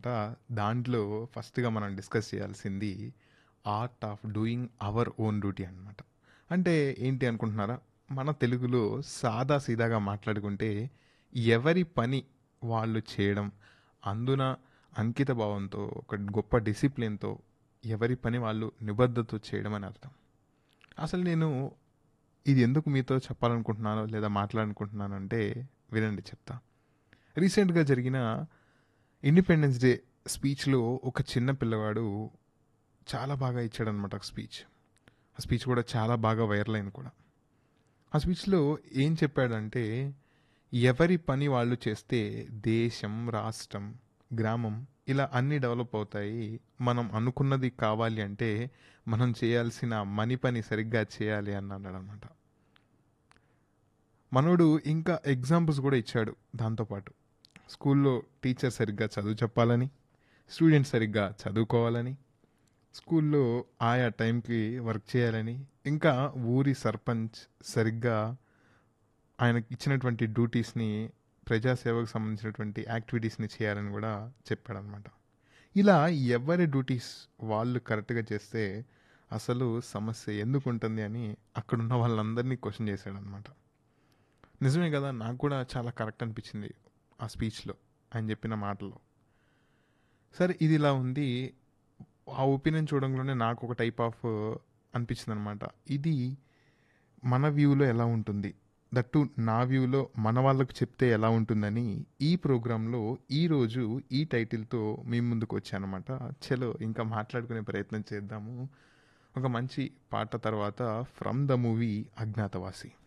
అనమాట. దాంట్లో ఫస్ట్‌గా మనం డిస్కస్ చేయాల్సింది art of doing our own duty అనమాట. అంటే ఏంటి అనుకుంటున్నారా? మన తెలుగులో సాదా సీదాగా మాట్లాడుకుంటే ఎవరి పని వాళ్ళు చేయడం, అందున అంకిత భావంతో, ఒక గొప్ప డిసిప్లిన్‌తో ఎవరి పని వాళ్ళు నిబద్ధతతో చేయడం అని అర్థం. అసలు నేను ఇది ఎందుకు మీతో చెప్పాలనుకుంటున్నానో లేదా మాట్లాడాలనుకుంటున్నానంటే వినండి చెప్తా. రీసెంట్‌గా జరిగిన ఇండిపెండెన్స్ డే స్పీచ్‌లో ఒక చిన్న పిల్లవాడు చాలా బాగా ఇచ్చాడనమాట ఒక స్పీచ్. ఆ స్పీచ్ కూడా చాలా బాగా వైరల్ అయింది కూడా. ఆ స్పీచ్‌లో ఏం చెప్పాడంటే, ఎవరి పని వాళ్ళు చేస్తే దేశం, రాష్ట్రం, గ్రామం ఇలా అన్నీ డెవలప్ అవుతాయి. మనం అనుకున్నది కావాలి అంటే మనం చేయాల్సిన మని పని సరిగ్గా చేయాలి అని అన్నాడనమాట. మనోడు ఇంకా ఎగ్జాంపుల్స్ కూడా ఇచ్చాడు దాంతో పాటు. స్కూల్‌లో టీచర్ సరిగ్గా చదువు చెప్పాలని, స్టూడెంట్స్ సరిగ్గా చదువుకోవాలని, స్కూల్‌లో ఆయా టైంకి వర్క్ చేయాలని, ఇంకా ఊరి సర్పంచ్ సరిగ్గా ఆయనకి ఇచ్చినటువంటి డ్యూటీస్‌ని ప్రజాసేవకు సంబంధించినటువంటి యాక్టివిటీస్‌ని చేయాలని కూడా చెప్పాడనమాట. ఇలా ఎవరి డ్యూటీస్ వాళ్ళు కరెక్ట్‌గా చేస్తే అసలు సమస్య ఎందుకుంటుంది అని అక్కడున్న వాళ్ళందరినీ క్వెషన్ చేశాడనమాట. నిజమే కదా! నాకు కూడా చాలా కరెక్ట్ అనిపించింది ఆ స్పీచ్‌లో ఆయన చెప్పిన మాటల్లో. సరే ఇది ఇలా ఉంది. ఆ ఒపీనియన్ చూడంలోనే నాకు ఒక టైప్ ఆఫ్ అనిపించిందనమాట. ఇది మన వ్యూలో ఎలా ఉంటుంది? దట్ టూ నా వ్యూలో మన వాళ్ళకి చెప్తే ఎలా ఉంటుందని ఈ ప్రోగ్రామ్‌లో ఈరోజు ఈ టైటిల్‌తో మీ ముందుకు వచ్చానమాట. చలో ఇంకా మాట్లాడుకునే ప్రయత్నం చేద్దాము. ఒక మంచి పాట తర్వాత ఫ్రమ్ ద మూవీ 'అజ్ఞాతవాసి'.